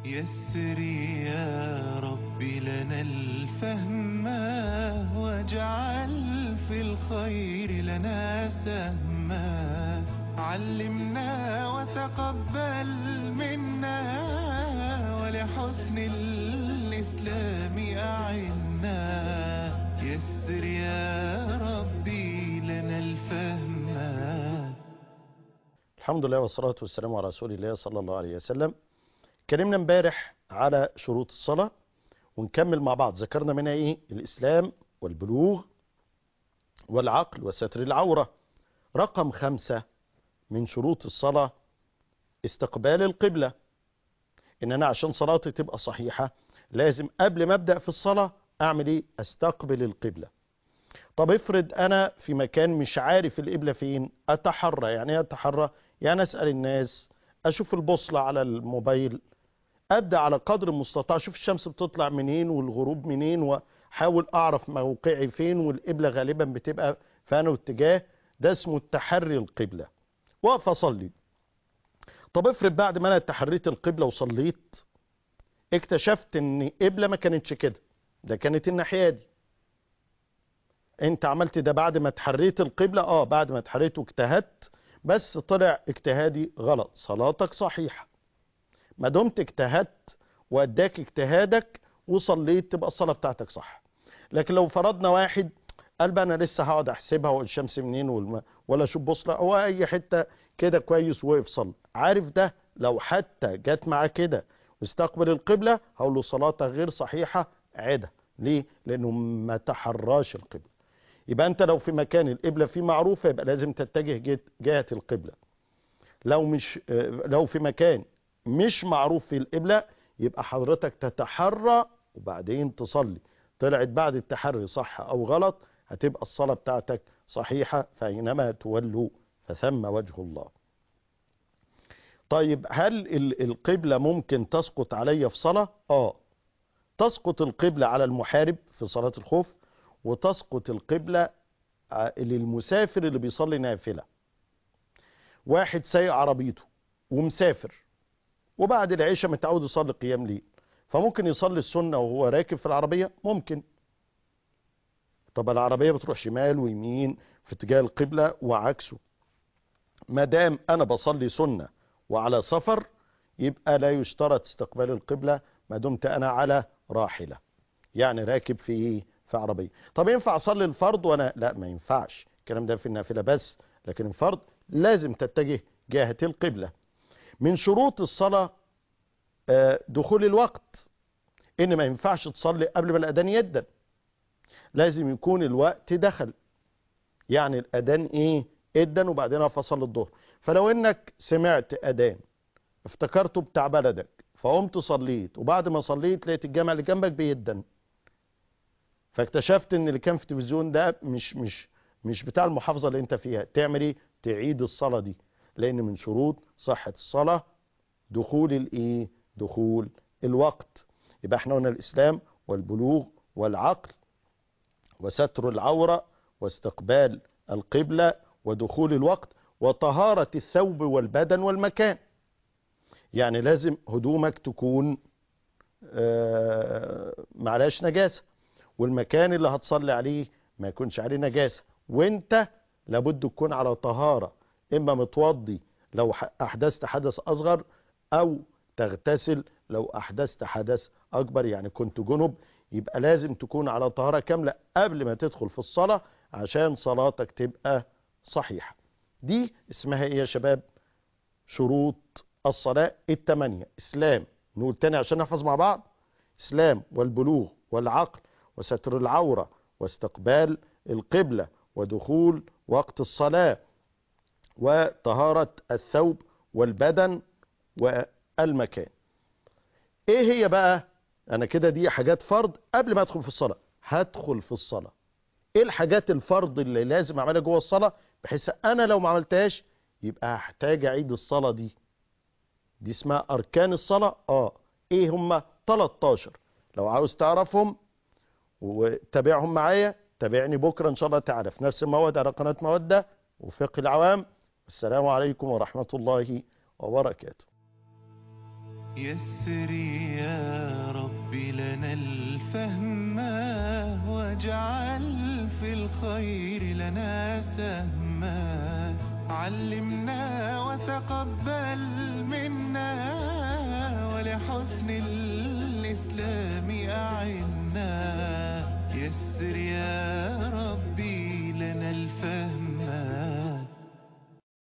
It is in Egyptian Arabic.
يسر يا رب لنا الفهم واجعل في الخير لنا سهما علمنا وتقبل منا ولحسن الإسلام أعنا يسر يا ربي لنا الفهم الحمد لله والصلاة والسلام على رسول الله صلى الله عليه وسلم اتكلمنا امبارح على شروط الصلاة ونكمل مع بعض ذكرنا منها ايه الاسلام والبلوغ والعقل وستر العورة رقم خمسة من شروط الصلاة استقبال القبلة ان انا عشان صلاتي تبقى صحيحة لازم قبل ما ابدأ في الصلاة اعمل ايه استقبل القبلة طب افرض انا في مكان مش عارف القبلة فين اتحرى يعني ايه اتحرى يعني اسأل الناس اشوف البوصلة على الموبايل ابدا على قدر المستطاع اشوف الشمس بتطلع منين والغروب منين واحاول اعرف موقعي فين والقبلة غالبا بتبقى في انه اتجاه ده اسمه التحري القبلة واقف اصلي طب افرض بعد ما انا تحريت القبلة وصليت اكتشفت ان قبلة ما كانتش كده ده كانت الناحية دي انت عملت ده بعد ما تحريت القبلة اه بعد ما تحريت واجتهدت بس طلع اجتهادي غلط صلاتك صحيحة ما دمت اجتهدت واداك اجتهادك وصليت تبقى الصلاة بتاعتك صح لكن لو فرضنا واحد قال بقى انا لسه هقعد احسبها والشمس منين والم... ولا اشوف بوصله او اي حته كده كويس وقف صلى عارف ده لو حتى جت معاه كده واستقبل القبله هقول له صلاتك غير صحيحه عده ليه لانه ما تحراش القبله يبقى انت لو في مكان القبله فيه معروفه يبقى لازم تتجه جهه جهه القبله لو مش لو في مكان مش معروف في القبله يبقى حضرتك تتحرى وبعدين تصلي طلعت بعد التحري صح او غلط هتبقى الصلاة بتاعتك صحيحة فأينما تولوا فثم وجه الله طيب هل ال- القبلة ممكن تسقط علي في صلاة اه تسقط القبلة على المحارب في صلاة الخوف وتسقط القبلة ع- للمسافر اللي بيصلي نافلة واحد سايق عربيته ومسافر وبعد العشاء متعود يصلي قيام ليل فممكن يصلي السنة وهو راكب في العربية ممكن طب العربية بتروح شمال ويمين في اتجاه القبلة وعكسه ما دام انا بصلي سنة وعلى سفر يبقى لا يشترط استقبال القبلة ما دمت انا على راحلة يعني راكب في ايه في عربية طب ينفع اصلي الفرض وانا لا ما ينفعش الكلام ده في النافلة بس لكن الفرض لازم تتجه جهة القبلة من شروط الصلاة آه، دخول الوقت ان ما ينفعش تصلي قبل ما الاذان يدن لازم يكون الوقت دخل يعني الاذان ايه ادن وبعدين اقف اصلي الظهر فلو انك سمعت اذان افتكرته بتاع بلدك فقمت صليت وبعد ما صليت لقيت الجامع اللي جنبك بيدن فاكتشفت ان اللي كان في التلفزيون ده مش مش مش بتاع المحافظه اللي انت فيها تعمل ايه تعيد الصلاه دي لان من شروط صحه الصلاه دخول الايه دخول الوقت يبقى احنا قلنا الاسلام والبلوغ والعقل وستر العورة واستقبال القبلة ودخول الوقت وطهارة الثوب والبدن والمكان يعني لازم هدومك تكون آه، معلاش نجاسة والمكان اللي هتصلي عليه ما يكونش عليه نجاسة وانت لابد تكون على طهارة اما متوضي لو ح- احدثت حدث اصغر او تغتسل لو احدثت حدث اكبر يعني كنت جنب يبقى لازم تكون على طهارة كاملة قبل ما تدخل في الصلاة عشان صلاتك تبقى صحيحة دي اسمها ايه يا شباب شروط الصلاة التمانية اسلام نقول تاني عشان نحفظ مع بعض اسلام والبلوغ والعقل وستر العورة واستقبال القبلة ودخول وقت الصلاة وطهارة الثوب والبدن والمكان ايه هي بقى انا كده دي حاجات فرض قبل ما ادخل في الصلاة هدخل في الصلاة ايه الحاجات الفرض اللي لازم اعملها جوه الصلاة بحيث انا لو ما عملتهاش يبقى هحتاج اعيد الصلاة دي دي اسمها اركان الصلاة اه ايه هم 13 لو عاوز تعرفهم وتابعهم معايا تابعني بكرة ان شاء الله تعالى في نفس المواد على قناة مودة وفقه العوام السلام عليكم ورحمة الله وبركاته يسر يا رب لنا الفهم واجعل في الخير لنا سهما علمنا وتقبل